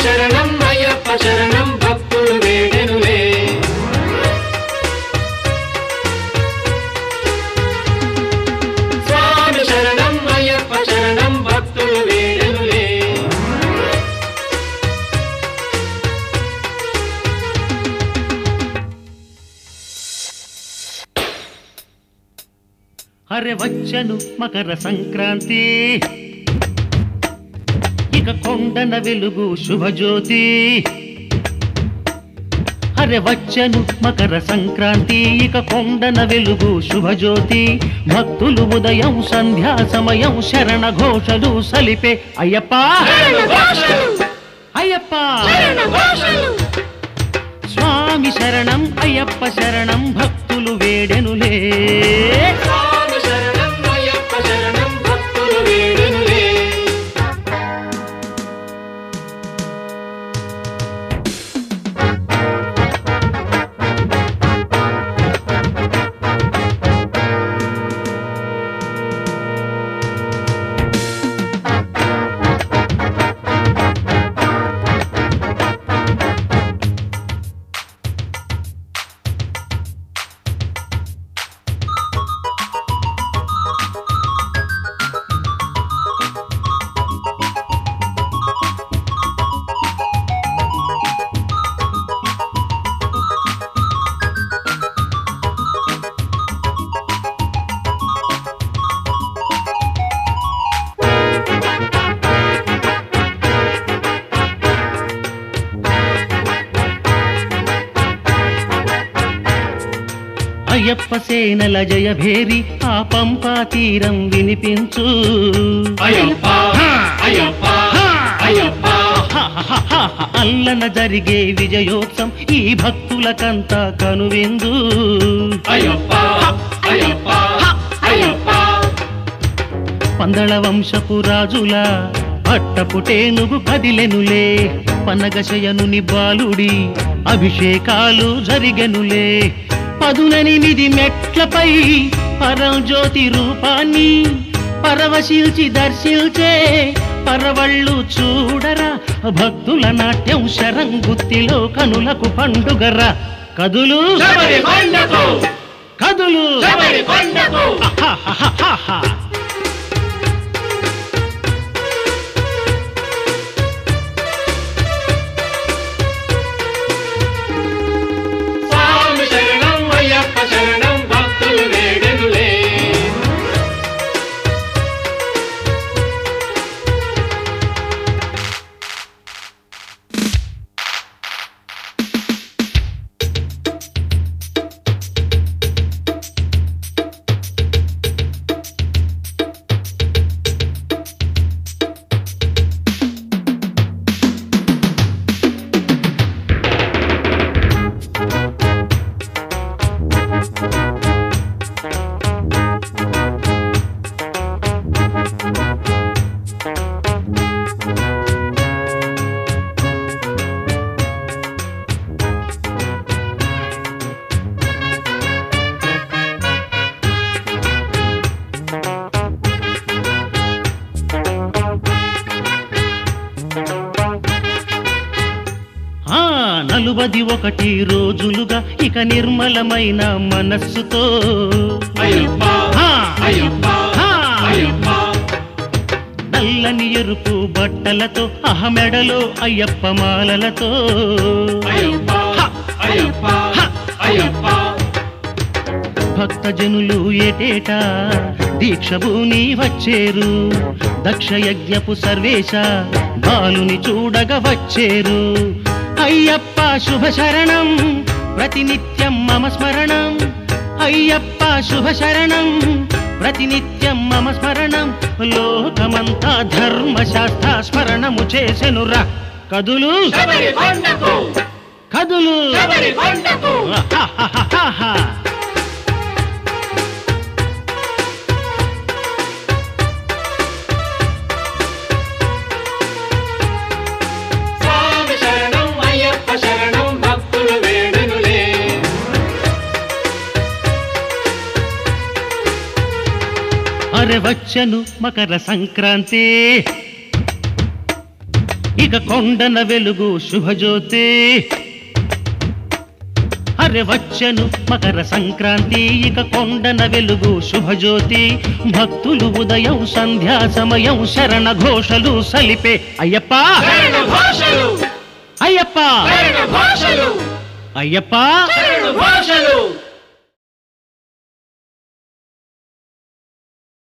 శరణం అయ్యప్ప శరణం భక్తులు వేడెనులే స్వామి శరణం అయ్యప్ప శరణం భక్తులు వేడెనులే అరె వచ్చను మకర సంక్రాంతి ఇక కొండన వెలుగు శుభజ్యోతి అరె వచ్చను మకర సంక్రాంతి ఇక కొండన వెలుగు శుభజ్యోతి భక్తులు ఉదయం సంధ్యా సమయం శరణ ఘోషలు సలిపే అయ్యప్ప అయ్యప్ప స్వామి శరణం అయ్యప్ప శరణం భక్తులు వేడెనులే స్వామి శరణం అయ్యప్ప శరణం భక్తులు వేడెనులే అయ్యప్ప సేనల జయ భేరి ఆ పంపా తీరం వినిపించు అయ్యప్ప అయ్యప్ప అయ్యప్ప హ, హ, హ, హ, అల్లన జరిగే విజయోత్సవం ఈ భక్తులకంతా కనువిందు అయ్యప్ప అయ్యప్ప అయ్యప్ప పందళ వంశపు రాజుల పట్టపుటేనుగు కదిలెనులే పనగశయనుని బాలుడి అభిషేకాలు జరిగెనులే పదునెనిమిది మెట్లపై పరంజ్యోతి రూపాన్ని పరవశిల్చి దర్శిల్చే పరవళ్ళు చూడరా భక్తుల నాట్యం శరంగుత్తిలో కనులకు పండుగరా కదులు శబరి కొండకు కదులు శబరి కొండకు ఆహాహాహాహా. స్వామి శరణం అయ్యప్ప శరణం భక్తులు వేడెనులే ఆ నలుబది ఒకటి రోజులుగా ఇక నిర్మలమైన మనస్సుతో అయ్యప్ప ఆ, అయ్యప్ప ఆ, అయ్యప్ప నల్లని ఎరుపు బట్టలతో అహమెడలో అయ్యప్ప మాలలతో అయ్యప్ప అయ్యప్ప అయ్యప్ప భక్తజనులు ఏటేటా దీక్షభూని వచ్చేరు దక్షయజ్ఞపు సర్వేశ బాలుని చూడగ వచ్చేరు అయ్యప్ప శుభ శరణం ప్రతినిత్యం మమ స్మరణం అయ్యప్ప శుభ శరణం ప్రతినిత్యం మమ స్మరణం లోకమంతా ధర్మశాస్త్ర స్మరణము చేసెనురా కదులు శబరి కొండకు కదులు శబరి కొండకు ఆహాహాహాహా. స్వామి శరణం అయ్యప్ప శరణం భక్తులు వేడెనులే అరె వచ్చను మకర సంక్రాంతి ఇక కొండన వెలుగు శుభజ్యోతి అరె వచ్చను మకర సంక్రాంతి ఇక కొండన వెలుగు శుభజ్యోతి భక్తులు ఉదయం సంధ్యా సమయం శరణ ఘోషలు సలిపే అయ్యప్ప శరణ భాషలు అయ్యప్ప శరణ భాషలు అయ్యప్ప శరణ భాషలు